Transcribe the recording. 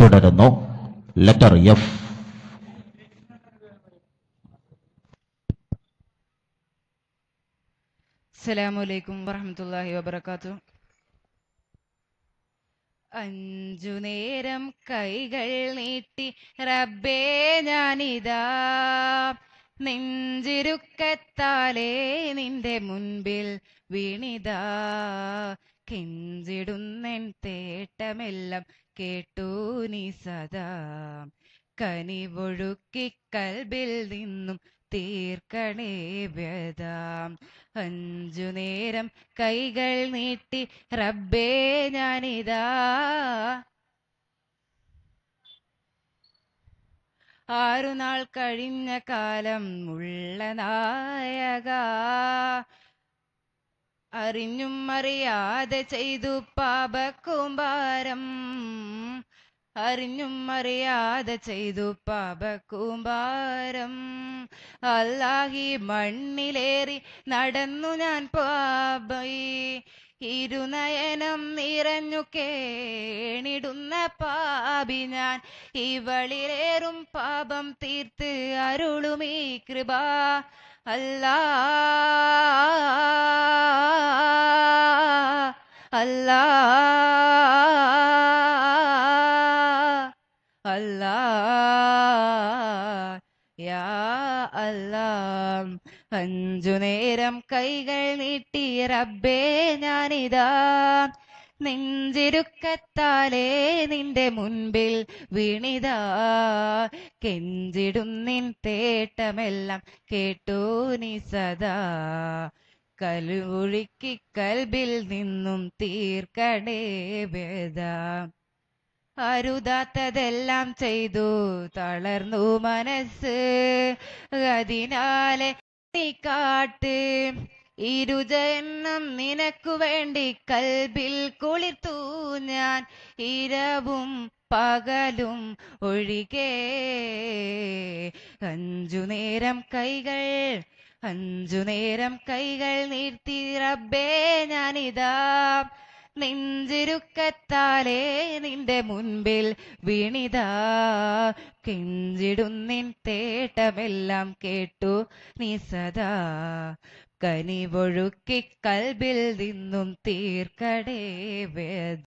തുടരുന്നു letter F അസ്സലാമലൈക്കും വറഹമത്തല്ലാഹി വബർക്കാത്തു അഞ്ചു നേരം കൈകൾ നീട്ടി റബ്ബേ ഞാനിതാ നെഞ്ചിരുക്കത്താലേ നിന്റെ മുൻപിൽ വീണിതാ കെഞ്ചിടുന്നെൻ തേട്ടമെല്ലാം കേട്ടു നീ സദാ കനിവൊഴുക്കി കൽബിൽ നിന്നും തീർക്കണേ വ്യതാം അഞ്ചു നേരം കൈകൾ നീട്ടി റബ്ബേ ഞാനിതാ ആറു നാൾ കഴിഞ്ഞ കാലം ഉള്ള നായക അറിഞ്ഞും അറിയാതെ ചെയ്തു പാപക്കൂമ്പാരം അറിഞ്ഞും അറിയാതെ ചെയ്തു പാപക്കൂമ്പാരം അല്ലാഹി മണ്ണിലേറി നടന്നു ഞാൻ പാപയി ഇരുനയനം നിറഞ്ഞു കേണിടുന്ന പാപി ഞാൻ ഇവളിലേറും പാപം തീർത്ത് അരുളുമീ കൃപ അല്ലാ അല്ലാ അല്ലാ യാ അല്ലാ അഞ്ചു നേരം കൈകൾ നീട്ടി റബ്ബേ ഞാനിതാ നെഞ്ചിരുക്കത്താലേ നിന്റെ മുൻപിൽ വീണിതാ കെഞ്ചിടും നിൻ തേട്ടമെല്ലാം കേട്ടു നീ സദാ കലുകുഴിക്ക് കൽബിൽ നിന്നും തീർക്കണേ വേദ അരുതാത്തതെല്ലാം ചെയ്തു തളർന്നു മനസ്സ് അതിനാലെ നീ കാട്ട് ഇരുജന്മം നിനക്കു വേണ്ടി കൽബിൽ കുളിർത്തു ഞാൻ ഇരവും പകലും ഒഴികെ അഞ്ചു നേരം കൈകൾ അഞ്ചു നേരം കൈകൾ നീർത്തി റബ്ബേ ഞാനിതാ നെഞ്ചിരുക്കത്താലേ നിന്റെ മുൻപിൽ വീണിതാ കെഞ്ചിടും നിൻ തേട്ടമെല്ലാം കേട്ടു നീ സദാ കനിവൊഴുക്കി കൽബിൽ നിന്നും തീർക്കടേ വേദ